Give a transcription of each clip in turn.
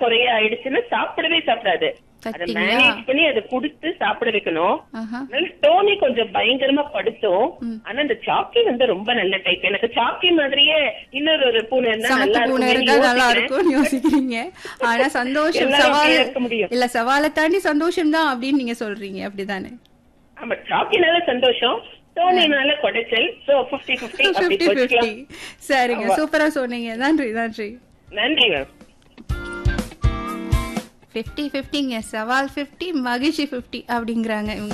குறைய ஆயிடுச்சுன்னா சாப்பிடவே சாப்பிடாது அதை பாத்தீங்களா? மேனேஜ் பண்ணி அதை குடுத்து சாப்பிட வைக்கணும் ஆஹா. அதனால டோனி கொஞ்சம் பயங்கரமா படுத்தும் ஆனா இந்த சாக்கி வந்து ரொம்ப நல்ல டைப் எனக்கு சாக்கி மாதிரியே இன்னொரு ஒரு பூனை இருந்தா சமத்து நல்லா பூனை இருக்கும்னு இருந்தா நல்லா யோசிக்கிறேன். இருக்கும்னு யோசிக்கிறீங்க ஆனா சந்தோஷம் எல்லாரும் சவால் அப்படியே இருக்க முடியும். இல்ல சவாலை தாண்டி சந்தோஷம் தான் அப்படின்னு நீங்க சொல்றீங்க அப்படிதானே ஆமா சாக்கினால சந்தோஷம் டோனினால குடைச்சல் சோ பிப்டி பிப்டி அப்படி பிப்டி பிப்டி வச்சுக்கலாம் சரிங்க ஆமா. சூப்பரா சொன்னீங்க நன்றி நன்றி நன்றி மேம் ஃபிஃப்டி ஃபிஃப்டிங்க சவால் ஃபிஃப்டி மகிழ்ச்சி ஃபிஃப்டி அப்படிங்கிறாங்க இவங்க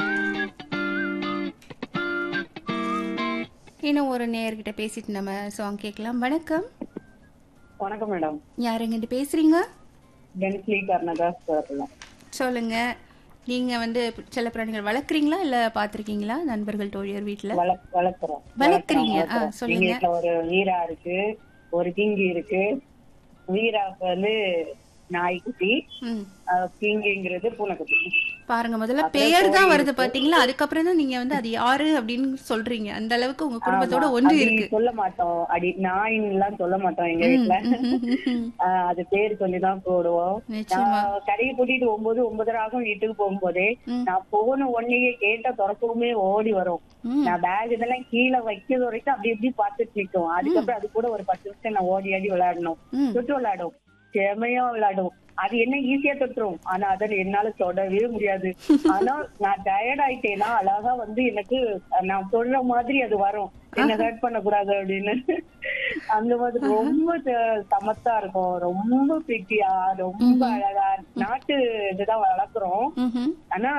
இன்னும் ஒரு நேயர்கிட்ட பேசிட்டு நம்ம சாங் கேட்கலாம் வணக்கம் வணக்கம் மேடம் யாருங்கிட்ட பேசுறீங்க டென்ஸ்லி கர்ணதாஸ் பேசலாம் சொல்லுங்க நீங்க வந்து செல்ல பிராணிகள் வளர்க்குறீங்களா இல்ல பாத்திருக்கீங்களா நண்பர்கள் தோழியர் வீட்ல வள வளர்க்குறோம் வளர்க்குறீங்க, ஆ, வளர்க்குறோம். சொல்லுங்க. எங்க வீட்டுல ஒரு வீரா இருக்கு ஒரு கிங்கி இருக்கு வீராவுக்கு வந்து நாய்க்குட்டி ம் அஹ், கிங்கிங்கிறது பூனைக்குட்டி பாருங்க முதல்ல பெயர் தான் வருது பாத்தீங்களா அதுக்கப்புறம் தான் நீங்க வந்து அது யாரு அப்படின்னு சொல்றீங்க அந்த அளவுக்கு உங்க குடும்பத்தோட ஆமா, ஒன்று அது இருக்கு சொல்ல மாட்டோம் அடி நாயின்னு எல்லாம் சொல்ல மாட்டோம் எங்க வீட்டுல ஆஹ், அது பேர் சொல்லிதான் போடுவோம் நிச்சயமா நான் கடையை கூட்டிட்டு ஒன்பது ஒன்பதரை ஆகும் வீட்டுக்கு போகும்போதே ம். நான் போன உடனேயே கேட்ட திறக்கவுமே ஓடி வரும் ம். நான் பேக் இதெல்லாம் கீழே வைக்கிறது வரைக்கும் அப்படி இப்படி பார்த்துட்டு நிக்கும் அதுக்கப்புறம் அது கூட ஒரு பத்து நிமிஷம் நான் ஓடி ஆடி விளையாடணும் ம். தொட்டு விளையாடும் செமையா விளையாடும் அது என்ன ஈஸியா தொட்டுரும் ஆனா அதை என்னால தொடவே முடியாது ஆனா நான் டயர்ட் ஆயிட்டேன்னா அழகா வந்து எனக்கு நான் சொல்ற மாதிரி அது வரும் என்ன ஹர்ட் பண்ண கூடாது அப்படின்னு அந்த மாதிரி ரொம்ப ச- சமத்தா இருக்கும் ரொம்ப பிரிட்டியா ரொம்ப அழகா நாட்டு இதுதான் வளர்க்குறோம் ம்ஹும். ஆனா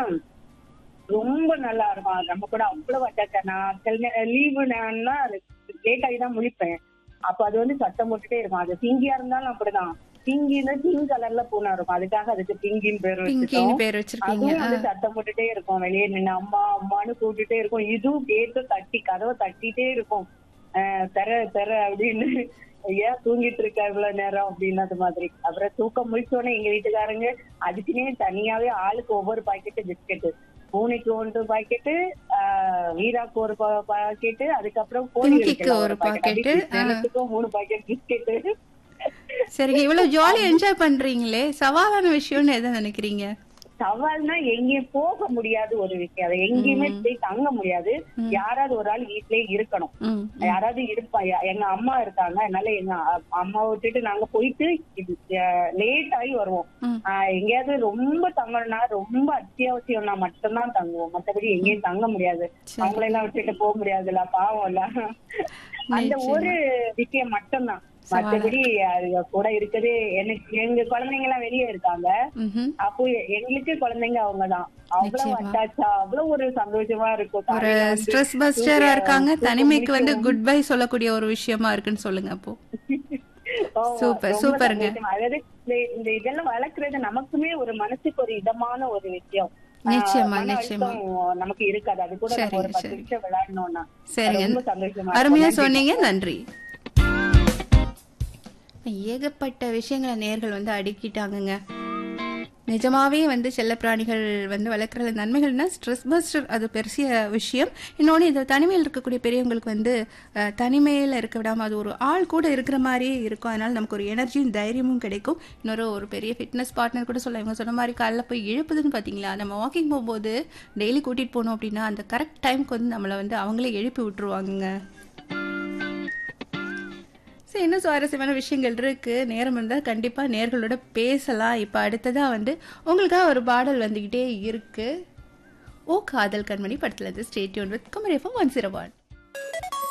ரொம்ப நல்லா இருக்கும் அது நம்ம கூட அவ்வளவு அட்டாச் நான் சில லீவு நான்னா லேட் ஆகி தான் முழிப்பேன் அப்ப அது வந்து சத்தம் போட்டுட்டே இருக்கும் அது பிங்கியா இருந்தாலும் அப்படிதான் பிங்கின்னு பிங்க் கலர்ல பூனை இருக்கும் அதுக்காக அதுக்கு பிங்கின்னு பேர் பிங்கின்னு வச்சுட்டோம் பேர் வச்சிருக்கீங்க அதுவும் வந்து சத்தம் போட்டுட்டே இருக்கும் வெளியே நின்று அம்மா அம்மான்னு கூப்பிட்டுட்டே இருக்கும் இதுவும் கேட்டு தட்டி கதவை தட்டிட்டே இருக்கும் அஹ் பெற பெற அப்படின்னு ஏன் தூங்கிட்டு இருக்க இவ்வளவு நேரம் அப்படின்னது மாதிரி அப்புறம் தூக்கம் முடிச்சோடனே எங்க வீட்டுக்காரங்க அதுக்குன்னே தனியாவே ஆளுக்கு ஒவ்வொரு பாக்கெட்டு பிஸ்கெட்டு பூனைக்கு ஒன்று பாக்கெட்டு வீராக்கு ஒரு பாக்கெட்டு அதுக்கப்புறம் பிங்கிக்கு கோழிகளுக்கு ஒரு ஒரு பாக்கெட் பாக்கெட்டு, ஆ. எனக்கும் மூணு பாக்கெட் பிஸ்கெட்டு சரிங்க இவ்வளவு ஜாலியா என்ஜாய் பண்றீங்களே சவாலான விஷயம்னு எதை நினைக்கிறீங்க சவால்னா எங்கேயும் போக முடியாது ஒரு விஷயம் அதை எங்கேயுமே போய் தங்க முடியாது யாராவது ஒரு ஆள் வீட்லயே இருக்கணும் ம் யாராவது இருப்பா யா- எங்க அம்மா இருக்காங்க அதனால எங்க அ- அம்மாவை விட்டுட்டு நாங்க போயிட்டு இது லேட் ஆகி வருவோம் ம். ஆஹ் எங்கேயாவது ரொம்ப தங்கணும்னா ரொம்ப அத்தியாவசியம்னா மட்டும்தான் தங்குவோம் மத்தபடி எங்கேயும் தங்க முடியாது சரி. அவங்கள எல்லாம் விட்டுட்டு போக முடியாதுல்ல பாவம் இல்ல அந்த ஒரு விஷயம் மட்டும்தான் மத்தபடி அது கூட இருக்குது எனக்கு எங்க குழந்தைங்க எல்லாம் வெளியே இருக்காங்க ம்ஹும். அப்போ எ- எங்களுக்கு குழந்தைங்க அவங்கதான் அவ்வளவு நிச்சயமா. அட்டாச்சா அவ்வளவு ஒரு சந்தோஷமா இருக்கும் ஒரு காலையில வந்து ஸ்ட்ரெஸ் பஸ்டரா தூக்க- இருக்காங்க தூக்கம் தனிமைக்கு வந்து முடிக்கவும். குட் பை சொல்லக்கூடிய ஒரு விஷயமா இருக்குன்னு சொல்லுங்க அப்போ ஆமா, சூப்பர், ரொம்ப சூப்பருங்க. சந்தோஷமா. அதாவது இந்த- இந்த இதெல்லாம் வளர்க்கறது நமக்குமே ஒரு மனசுக்கு ஒரு இதமான ஒரு விஷயம் ஆஹ் நிச்சயமா, மன நிச்சயமா. அழுத்தம் நமக்கு இருக்காது அது கூட நம்ம ஒரு சரிங்க, பத்து சரி. நிமிஷம் விளையாடணும்னா சரிங்க ரொம்ப சந்தோஷமா அருமையா இருக்கும். நன்றி. சொன்னீங்க நன்றி ஏகப்பட்ட விஷயங்களை நேர்கள் வந்து அடுக்கிட்டாங்கங்க நிஜமாவே வந்து செல்லப்பிராணிகள் வந்து வளர்க்குற நன்மைகள்னா ஸ்ட்ரெஸ் பஸ்டர் அது பெரிய விஷயம் இன்னொன்று இது தனிமையில் இருக்கக்கூடிய பெரியவங்களுக்கு வந்து அஹ், தனிமையில் இருக்க விடாம அது ஒரு ஆள் கூட இருக்கிற மாதிரியே இருக்கும் அதனால நமக்கு ஒரு எனர்ஜியும் தைரியமும் கிடைக்கும் இன்னொரு ஒரு பெரிய ஃபிட்னஸ் பார்ட்னர் கூட சொல்ல இவங்க சொன்ன மாதிரி காலைல போய் இழுப்புதுன்னு பார்த்தீங்களா நம்ம வாக்கிங் போகும்போது டெய்லி கூட்டிகிட்டு போனோம் அப்படின்னா அந்த கரெக்ட் டைம்க்கு வந்து நம்மளை வந்து அவங்களே எழுப்பி விட்டுருவாங்கங்க சரி இன்னும் சுவாரஸ்யமான விஷயங்கள் இருக்கு நேரம் இருந்தால் கண்டிப்பாக நேர்களோட பேசலாம் இப்போ அடுத்ததாக வந்து உங்களுக்காக ஒரு பாடல் வந்துக்கிட்டே இருக்கு ஓ காதல் கண்மணி படத்துல இருந்து ஸ்டேட்யூன் வித் குமரேஃபம் ஒன் ஜீரோ ஒன்